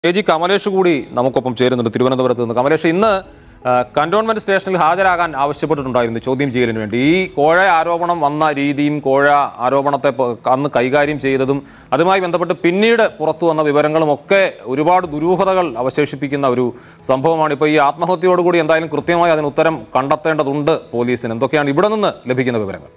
A G Kamlesh കൂടി നമുക്കൊപ്പം ചേരുന്നുണ്ട് തിരുവനന്തപുരത്ത് നിന്ന് കമലേഷ് ഇന്ന് ആ, കന്റോൺമെന്റ് സ്റ്റേഷനിൽ ഹാജരാകാൻ ആവശ്യപ്പെട്ടിട്ടുണ്ടായിരുന്നു ചോദ്യം ചെയ്യലിന് വേണ്ടി ഈ കോഴ ആരോപണം വന്ന രീതിയും കോഴ ആരോപണത്തെ പ- അന്ന് കൈകാര്യം ചെയ്തതും അതുമായി ബന്ധപ്പെട്ട് പിന്നീട് പുറത്തു വന്ന വിവരങ്ങളും ഒക്കെ ഒരുപാട് ദുരൂഹതകൾ അവശേഷിപ്പിക്കുന്ന ഒരു സംഭവമാണ് ഇപ്പോൾ ഈ ആത്മഹത്യയോടുകൂടി എന്തായാലും കൃത്യമായി അതിന് ഉത്തരം കണ്ടെത്തേണ്ടതുണ്ട് പോലീസിന് എന്തൊക്കെയാണ് ഇവിടെ നിന്ന് ലഭിക്കുന്ന വിവരങ്ങൾ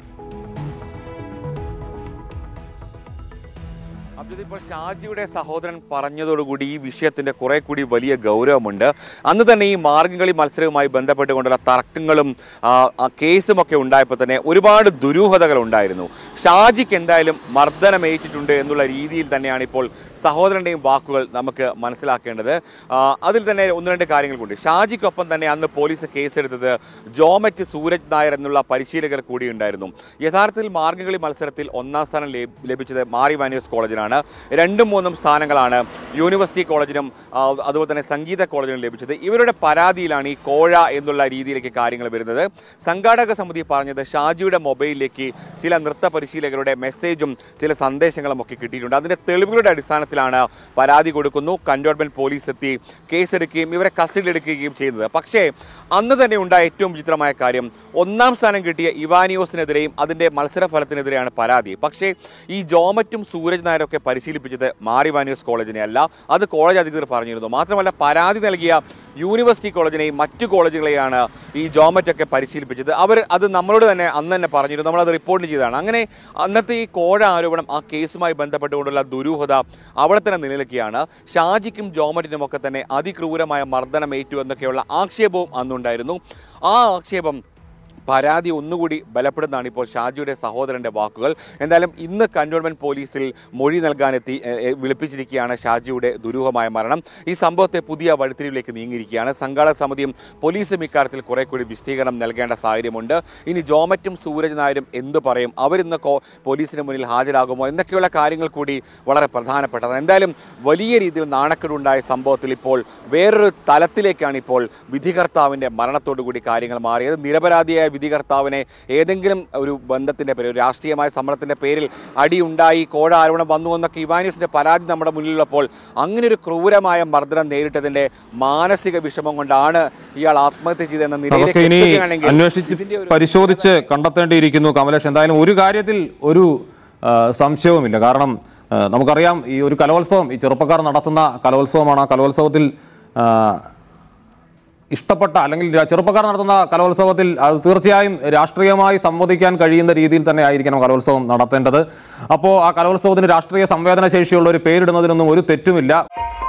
അബ്ദുൽ ഇപ്പോൾ ഷാജിയുടെ സഹോദരൻ പറഞ്ഞതോടുകൂടി ഈ വിഷയത്തിന്റെ കുറെ കൂടി വലിയ ഗൗരവമുണ്ട് അന്ന് തന്നെ ഈ മാർഗംകളി മത്സരവുമായി ബന്ധപ്പെട്ടുകൊണ്ടുള്ള തർക്കങ്ങളും ആ, ആ കേസും ഒക്കെ ഉണ്ടായപ്പോൾ തന്നെ ഒരുപാട് ദുരൂഹതകൾ ഉണ്ടായിരുന്നു ഷാജിക്ക് എന്തായാലും മർദ്ദനമേറ്റിട്ടുണ്ട് എന്നുള്ള രീതിയിൽ തന്നെയാണ് ഇപ്പോൾ സഹോദരൻ്റെയും വാക്കുകൾ നമുക്ക് മനസ്സിലാക്കേണ്ടത് ആ, അതിൽ തന്നെ ഒന്ന് രണ്ട് കാര്യങ്ങളുണ്ട് ഷാജിക്കൊപ്പം തന്നെ അന്ന് പോലീസ് കേസെടുത്തത് ജോമറ്റ് സൂരജ് നായർ എന്നുള്ള പരിശീലകർ കൂടി ഉണ്ടായിരുന്നു യഥാർത്ഥത്തിൽ മാർഗംകളി മത്സരത്തിൽ ഒന്നാം സ്ഥാനം ലഭി- ലഭിച്ചത് മാറി വാനിയസ് കോളേജിനാണ് രണ്ടും മൂന്നും സ്ഥാനങ്ങളാണ് യൂണിവേഴ്സിറ്റി കോളേജിനും ആ, അതുപോലെ തന്നെ സംഗീത കോളേജിനും ലഭിച്ചത് ഇവരുടെ പരാതിയിലാണ് ഈ കോഴ എന്നുള്ള രീതിയിലേക്ക് കാര്യങ്ങൾ വരുന്നത് സംഘാടക സമിതി പറഞ്ഞത് ഷാജിയുടെ മൊബൈലിലേക്ക് ചില നൃത്ത പരിശീലകരുടെ മെസ്സേജും ചില സന്ദേശങ്ങളും ഒക്കെ കിട്ടിയിട്ടുണ്ട് അതിന്റെ തെളിവുകളുടെ അടിസ്ഥാനത്തിലാണ് പരാതി കൊടുക്കുന്നു കന്റോൺമെന്റ് പോലീസ് എത്തി കേസെടുക്കുകയും ഇവരെ കസ്റ്റഡിയിലെടുക്കുകയും ചെയ്യുന്നത് പക്ഷേ അന്ന് തന്നെ ഉണ്ടായ ഏറ്റവും വിചിത്രമായ കാര്യം ഒന്നാം സ്ഥാനം കിട്ടിയ ഇവാനിയോസിനെതിരെയും അതിന്റെ മത്സരഫലത്തിനെതിരെയാണ് പരാതി പക്ഷേ ഈ ജോമറ്റും സൂരജ് നായരൊക്കെ പരിശീലിപ്പിച്ചത് മാറി വാനിയോസ് കോളേജിനെ അല്ല അത് കോളേജ് അധികൃതർ പറഞ്ഞിരുന്നു മാത്രമല്ല പരാതി നൽകിയ യൂണിവേഴ്സിറ്റി കോളേജിനെയും മറ്റു കോളേജുകളെയാണ് ഈ ജോമറ്റൊക്കെ പരിശീലിപ്പിച്ചത് അവർ അത് നമ്മളോട് തന്നെ അന്ന് തന്നെ പറഞ്ഞിരുന്നു നമ്മളത് റിപ്പോർട്ട് ചെയ്തതാണ് അങ്ങനെ അന്നത്തെ ഈ കോഴ ആരോപണം ആ കേസുമായി ബന്ധപ്പെട്ടുകൊണ്ടുള്ള ദുരൂഹത അവിടെ തന്നെ നിലനിൽക്കുകയാണ് ഷാജിക്കും ജോമറ്റിനും ഒക്കെ തന്നെ അതിക്രൂരമായ മർദ്ദനം ഏറ്റു എന്നൊക്കെയുള്ള ആക്ഷേപവും അന്നുണ്ടായിരുന്നു ആ ആക്ഷേപം പരാതി ഒന്നുകൂടി ബലപ്പെടുന്നതാണ് ഇപ്പോൾ ഷാജിയുടെ സഹോദരന്റെ വാക്കുകൾ എന്തായാലും ഇന്ന് കന്റോൺമെന്റ് പോലീസിൽ മൊഴി നൽകാനെത്തി എ, എ, വിളിപ്പിച്ചിരിക്കുകയാണ് ഷാജിയുടെ ദുരൂഹമായ മരണം ഈ സംഭവത്തെ പുതിയ വഴിത്തിരിവിലേക്ക് നീങ്ങിയിരിക്കുകയാണ് സംഘാടക സമിതിയും പോലീസും ഇക്കാര്യത്തിൽ കുറെ കൂടി വിശദീകരണം നൽകേണ്ട സാഹചര്യമുണ്ട് ഇനി ജോമറ്റും സൂരജ് നായരും എന്ത് പറയും അവരിന്ന് കോ പോലീസിന് മുന്നിൽ ഹാജരാകുമോ എന്നൊക്കെയുള്ള കാര്യങ്ങൾ കൂടി വളരെ പ്രധാനപ്പെട്ടതാണ് എന്തായാലും വലിയ രീതിയിൽ നാണക്കേടുണ്ടായ സംഭവത്തിൽ ഇപ്പോൾ വേറൊരു തലത്തിലേക്കാണ് ഇപ്പോൾ വിധികർത്താവിൻ്റെ മരണത്തോടു കൂടി കാര്യങ്ങൾ മാറിയത് നിരപരാധിയായ വിധികർത്താവിനെ ഏതെങ്കിലും ഒരു ബന്ധത്തിൻ്റെ പേരിൽ ഒരു രാഷ്ട്രീയമായ സമരത്തിൻ്റെ പേരിൽ അടിയുണ്ടായി കോഴ ആരോപണം വന്നു എന്നൊക്കെ ഇവാനിയസിൻ്റെ പരാതി നമ്മുടെ മുന്നിലുള്ളപ്പോൾ അങ്ങനെ ഒരു ക്രൂരമായ മർദ്ദനം നേരിട്ടതിൻ്റെ മാനസിക വിഷമം കൊണ്ടാണ് ഇയാൾ ആത്മഹത്യ ചെയ്തതെന്ന നിലയിലേക്ക് അതൊക്കെ ഇനി എത്തുകയാണെങ്കിൽ അന്വേഷിച്ച് ഇതിന്റെ ഒരു പരിശോധിച്ച് കണ്ടെത്തേണ്ടിയിരിക്കുന്നു കമലേഷ് എന്തായാലും ഒരു കാര്യത്തിൽ ഒരു ആ, സംശയവുമില്ല കാരണം ആ, നമുക്കറിയാം ഈ ഒരു കലോത്സവം ഈ ചെറുപ്പക്കാർ നടത്തുന്ന കലോത്സവമാണ് ആ കലോത്സവത്തിൽ ആ, ഇഷ്ടപ്പെട്ട അല്ലെങ്കിൽ രാ- ചെറുപ്പക്കാർ നടത്തുന്ന കലോത്സവത്തിൽ അത് തീർച്ചയായും രാഷ്ട്രീയമായി സംവദിക്കാൻ കഴിയുന്ന രീതിയിൽ തന്നെ ആയിരിക്കണം കലോത്സവം നടത്തേണ്ടത് അപ്പോൾ ആ കലോത്സവത്തിന് രാഷ്ട്രീയ സംവേദന ശേഷിയുള്ള ഒരു പേരിടുന്നതിനൊന്നും ഒരു തെറ്റുമില്ല